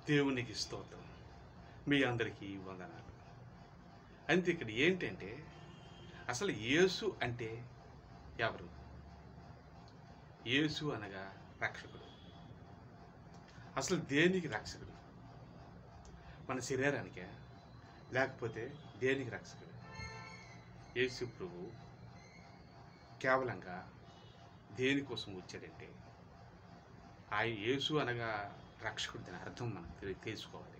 దేవునికి స్తోత్రం మీ అందరికీ వందనాలు అంతే ఇక్కడ ఏంటంటే అసలు యేసు అంటే ఎవరు యేసు అనగా రక్షకుడు అసలు దేనికి రక్షకుడు మన శరీరానికే లేకపోతే దేనికి రక్షకుడు యేసు ప్రభు కేవలంగా దేనికోసం వచ్చాడంటే ఆయన యేసు అనగా రక్షకుడు దాని అర్థం మనం తెలి- తెలుసుకోవాలి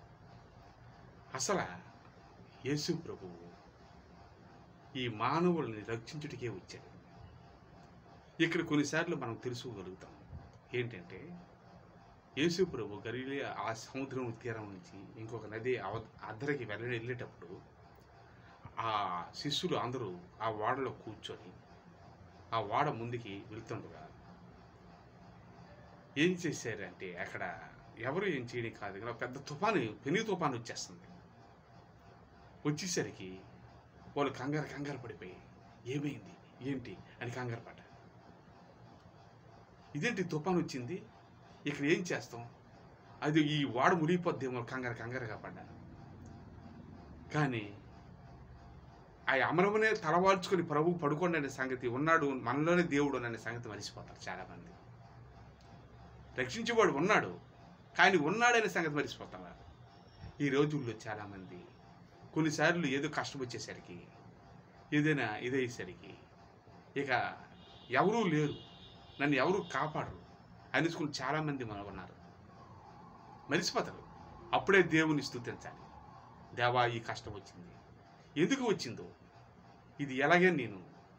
అసలు యేసు ప్రభువు ఈ మానవుల్ని రక్షించుటకే వచ్చాడు ఇక్కడ కొన్నిసార్లు మనం తెలుసుకోగలుగుతాం ఏంటంటే యేసు ప్రభు గలిలే ఆ సముద్రం తీరం నుంచి ఇంకొక నది అవ అద్దరికి వెళ్ళ వెళ్ళేటప్పుడు ఆ శిష్యులు అందరూ ఆ ఓడలో కూర్చొని ఆ ఓడ ముందుకి వెళ్తుండగా ఏం చేశారంటే అక్కడ ఎవరు ఏం చేయడం కాదు కానీ ఒక పెద్ద తుఫాను పెను తుఫాను వచ్చేస్తుంది వచ్చేసరికి వాళ్ళు కంగారు కంగారు పడిపోయి ఏమైంది ఏంటి అని కంగారు పడ్డారు ఇదేంటి తుఫాను వచ్చింది ఇక్కడ ఏం చేస్తాం అది ఈ వాడు మునిగిపోద్దేమో కంగారు కంగారుగా పడ్డాను కానీ ఆ అమరమునే తలవాల్చుకొని ప్రభు పడుకోండి అనే సంగతి ఉన్నాడు మనలోనే దేవుడు అనే సంగతి మరిచిపోతారు చాలామంది రక్షించేవాడు ఉన్నాడు కానీ ఉన్నాడనే సంగతి మరిచిపోతున్నారు ఈ రోజుల్లో చాలామంది కొన్నిసార్లు ఏదో కష్టం వచ్చేసరికి ఏదైనా ఇదయ్యేసరికి ఇక ఎవరూ లేరు నన్ను ఎవరూ కాపాడరు అనేసుకుని చాలామంది మనం ఉన్నారు మరిచిపోతారు అప్పుడే దేవుని స్తుతించాలి దేవా ఈ కష్టం వచ్చింది ఎందుకు వచ్చిందో ఇది ఎలాగే నేను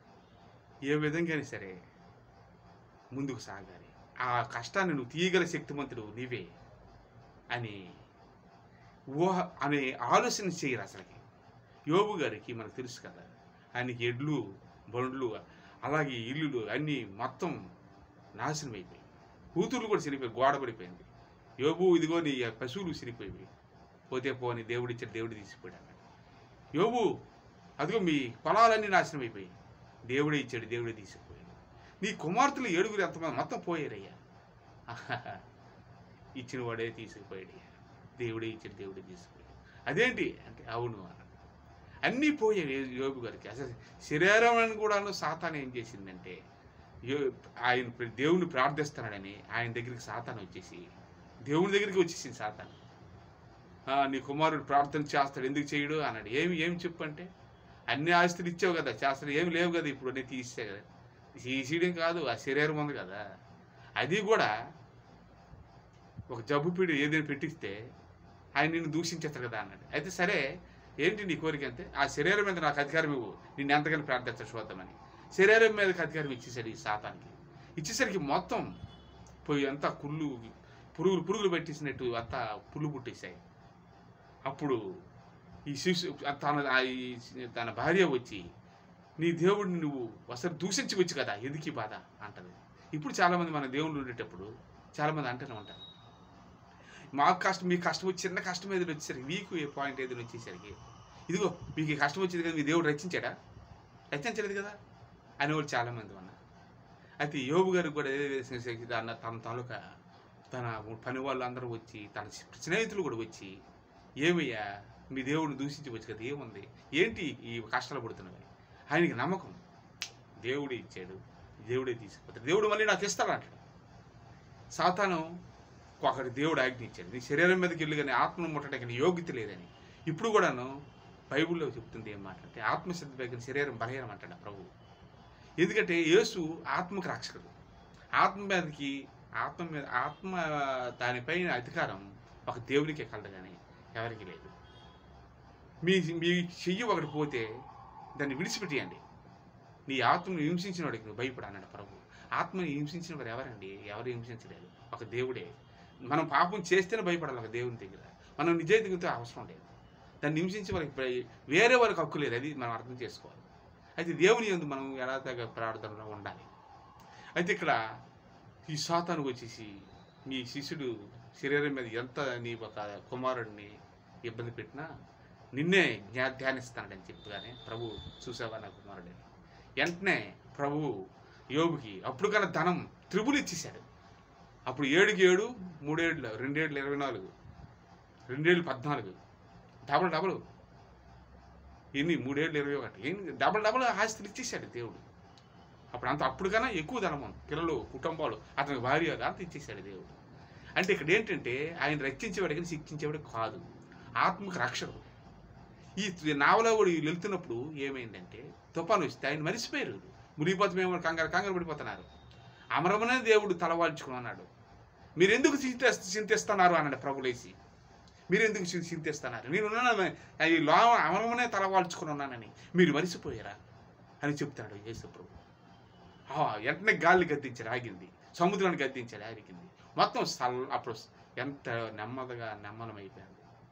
ఏ విధంగానే సరే ముందుకు సాగాలి ఆ కష్టాన్ని నువ్వు తీయగల శక్తిమంతుడు నీవే అని ఊహ అనే ఆలోచన చేయరు అసలుకి యోబు గారికి మనకు తెలుసు కదా ఆయనకి ఎడ్లు బండ్లు అలాగే ఇల్లులు అన్నీ మొత్తం నాశనం అయిపోయాయి కూతుర్లు కూడా చనిపోయి గోడ పడిపోయింది యోబు ఇదిగో నీ పశువులు చనిపోయి పోతే పోని దేవుడు ఇచ్చాడు దేవుడు తీసిపోయాడు అన్నాడు యోబు అదిగో మీ పొలాలన్నీ నాశనం అయిపోయాయి దేవుడే ఇచ్చాడు దేవుడే తీసిపోయాడు నీ కుమార్తెలు ఏడుగురు ఎంతమంది మొత్తం పోయారయ్యా ఆహాహా. ఇచ్చిన వాడే తీసుకుపోయాడయ్యా దేవుడే ఇచ్చాడు దేవుడే తీసుకుపోయాడు అదేంటి అంటే అవును అన్నాడు అన్నీ పోయాయి యో- యోబు గారికి అసలు శరీరం అని కూడా సాతాన్ ఏం చేసిందంటే యో ఆయన ప్ర- దేవుని ప్రార్థిస్తున్నాడని ఆయన దగ్గరికి సాతాన్ వచ్చేసి దేవుని దగ్గరికి వచ్చేసింది సాతాన్ "ఆ, నీ కుమారుడు ప్రార్థన చేస్తాడు ఎందుకు చేయడు అన్నాడు ఏమి ఏమి చెప్పు అంటే అన్ని ఆస్తులు ఇచ్చావు కదా చేస్తాడు ఏమి లేవు కదా ఇప్పుడు నేను తీసే కదా తీసేయడం కాదు ఆ శరీరం ఉంది కదా అది కూడా ఒక జబ్బు పీడి ఏదైనా పెట్టిస్తే ఆయన నిన్ను దూషించేస్తారు కదా అన్నాడు అయితే సరే ఏంటి నీ కోరిక అంటే ఆ శరీరం మీద నాకు అధికారం ఇవ్వు నిన్ను ఎంతగానో ప్రార్థించ చూద్దామని శరీరం మీదకి అధికారం ఇచ్చేసాడు ఈ శాతానికి ఇచ్చేసరికి మొత్తం పోయి అంతా కుళ్ళు పురుగులు పురుగులు పెట్టేసినట్టు అంతా పుల్లు పుట్టేశాయి అప్పుడు ఈ శిశు తన ఆ ఈ తన భార్య వచ్చి నీ దేవుడిని నువ్వు అసలు దూషించవచ్చు కదా ఎందుకు ఈ బాధ అంటది ఇప్పుడు చాలామంది మన దేవుళ్ళు ఉండేటప్పుడు చాలామంది అంటూనే ఉంటారు మాకు కష్టం మీకు కష్టం వచ్చి చిన్న కష్టం ఏదైనా వచ్చేసరికి మీకు ఏ పాయింట్ ఏదైనా వచ్చేసరికి ఇదిగో మీకు ఈ కష్టం వచ్చింది కదా మీ దేవుడు రచించాడా రచించలేదు కదా అనేవాళ్ళు చాలామంది ఉన్నారు అయితే యోబు గారికి కూడా ఏదో వేసేసరికి తన తన తాలూకా తన పని వాళ్ళు అందరూ వచ్చి తన స్నేహితులు కూడా వచ్చి ఏమయ్యా మీ దేవుడిని దూషించవచ్చు కదా ఏముంది ఏంటి ఈ కష్టాలు పడుతున్నవి ఆయనకి నమ్మకం దేవుడే ఇచ్చాడు దేవుడే తీసుకుపోతాడు దేవుడు మళ్ళీ నాకు ఇస్తాడు అంటాడు సాతాను ఒకటి దేవుడు ఆజ్ఞ ఇచ్చాడు నీ శరీరం మీదకి వెళ్ళి కానీ ఆత్మను ముట్టడానికి నీ యోగ్యత లేదని ఇప్పుడు కూడాను బైబిల్లో చెప్తుంది ఏం మాట అంటే ఆత్మశుద్ధి దగ్గర శరీరం బలహీనం అంటాడు ఆ ప్రభువు ఎందుకంటే యేసు ఆత్మకు రక్షకుడు ఆత్మ మీదకి ఆత్మ మీద ఆత్మ దానిపైన అధికారం ఒక దేవునికే కలదు కానీ ఎవరికి లేదు మీ మీ చెయ్యి ఒకటి పోతే దాన్ని విడిచిపెట్టేయండి నీ ఆత్మను హింసించిన వాడికి నువ్వు భయపడు అన్నాడు ప్రభు ఆత్మని హింసించిన వారు ఎవరండి ఎవరు హింసించలేదు ఒక దేవుడే మనం పాపం చేస్తేనే భయపడాలి ఒక దేవుని దగ్గర మనం నిజాయితీతో అవసరం లేదు దాన్ని హింసించే వారికి భయ- వేరే వారికి హక్కు లేదు అది మనం అర్థం చేసుకోవాలి అయితే దేవుని యందు మనం ఎలా తగ్గ ప్రార్థనలో ఉండాలి అయితే ఇక్కడ ఈ సాతాను వచ్చేసి మీ శిష్యుడు శరీరం మీద ఎంత నీ ఒక కుమారుడిని ఇబ్బంది పెట్టినా నిన్నే జ్ఞా ధ్యానిస్తానని చెప్పగానే ప్రభు చూసావా నా కుమారుడిని వెంటనే ప్రభు యోబుకి అప్పుడు కన్నా ధనం త్రిబులు ఇచ్చేశాడు అప్పుడు ఏడుకి ఏడు మూడేళ్ళు రెండేళ్ళు ఇరవై నాలుగు రెండు వేలు పద్నాలుగు డబల్ డబల్ ఎన్ని మూడేళ్ళు ఇరవై ఒకటి ఏం డబల్ డబల్ ఆస్తులు ఇచ్చేసాడు దేవుడు అప్పుడు అంత అప్పుడు కన్నా ఎక్కువ ధనము పిల్లలు కుటుంబాలు అతనికి భార్య అంత ఇచ్చేసాడు దేవుడు అంటే ఇక్కడ ఏంటంటే ఆయన రక్షించేవాడు కానీ శిక్షించేవాడు కాదు ఆత్మకు రక్షకుడు ఈ నావలో కూడా వీళ్ళు వెళ్తున్నప్పుడు ఏమైందంటే తుఫాను వస్తే ఆయన మరిసిపోయారు మునిగిపోతామేమో కంగారు కంగారు పడిపోతున్నారు అమరమనే దేవుడు తలవాల్చుకుని అన్నాడు మీరు ఎందుకు చింతే చింతిస్తున్నారు అన్నాడు ప్రభులేసి మీరు ఎందుకు చి- చింతిస్తున్నారు నేను ఉన్నాను ఈ లో అమరమనే తలవాల్చుకుని ఉన్నానని మీరు మరిసిపోయారా అని చెప్తాడు యేసు ప్రభు ఆ, వెంటనే గాలి గద్దించాడు ఆగింది సముద్రాన్ని గద్దించాడు ఆగింది మొత్తం సల్ అప్పుడు ఎంత నెమ్మదిగా నెమ్మలమైపోయింది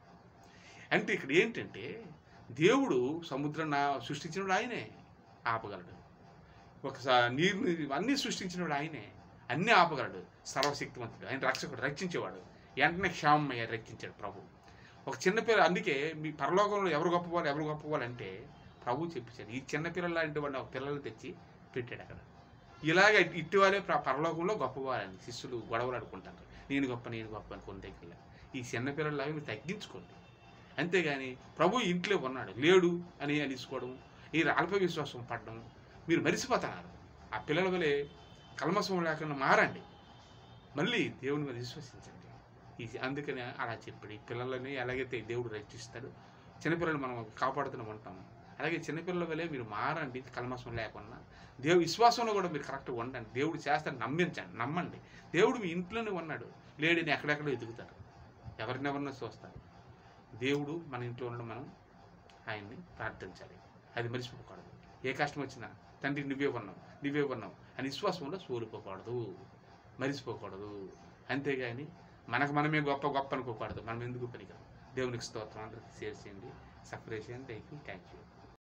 అంటే ఇక్కడ ఏంటంటే దేవుడు సముద్రం సృష్టించినప్పుడు ఆయనే ఆపగలడు ఒకసారి నీరుని అన్నీ సృష్టించినవాడు ఆయనే అన్నీ ఆపగలడు సర్వశక్తివంతుడు ఆయన రక్షకుడు రక్షించేవాడు వెంటనే క్షేమయ్య రక్షించాడు ప్రభు ఒక చిన్నపిల్ల అందుకే మీ పరలోకంలో ఎవరు గొప్పవాళ్ళు ఎవరు గొప్పవాళ్ళు అంటే ప్రభు చెప్పించాడు ఈ చిన్న పిల్లలు లాంటి వాడిని ఒక పిల్లలు తెచ్చి పెట్టాడు అక్కడ ఇలాగ ఇటీవలే ప్ర- పరలోకంలో గొప్పవాళ్ళని శిష్యులు గొడవలు ఆడుకుంటారు నేను గొప్ప నేను గొప్ప అనుకుని దగ్గర ఈ చిన్న పిల్లలాగా మీరు తగ్గించుకోండి అంతేగాని ప్రభు ఇంట్లో ఉన్నాడు లేడు అని అనిసుకోవడం ఈ అల్ప విశ్వాసం పడడం మీరు మరిసిపోతున్నారు ఆ పిల్లల వలె కల్మసం లేకుండా మారండి మళ్ళీ దేవుని మీద విశ్వసించండి ఈ అందుకనే అలా చెప్పాడు ఈ పిల్లలని ఎలాగైతే దేవుడు రక్షిస్తాడు చిన్నపిల్లలు మనం కాపాడుతూనే ఉంటాం అలాగే చిన్నపిల్లల వలె మీరు మారండి కల్మసం లేకుండా దేవుడు విశ్వాసంలో కూడా మీరు కరెక్ట్గా ఉండండి దేవుడు చేస్తాడు నమ్మించండి నమ్మండి దేవుడు మీ ఇంట్లోనే ఉన్నాడు లేడని ఎక్కడెక్కడో ఎదుగుతారు ఎవరినెవరినో చూస్తారు దేవుడు మన ఇంట్లో ఉండడం మనం ఆయన్ని ప్రార్థించాలి అది మర్చిపోకూడదు ఏ కష్టం వచ్చినా తండ్రి నువ్వే ఉన్నావు నువ్వే ఉన్నావు అని విశ్వాసంలో సోలిపోకూడదు మరిచిపోకూడదు అంతేగాని మనకు మనమే గొప్ప గొప్ప అనుకోకూడదు మనం ఎందుకు పనికిరాం దేవునికి స్తోత్రం అందరికి షేర్ చేయండి సపరేట్ చేయండి థ్యాంక్ యూ థ్యాంక్ యూ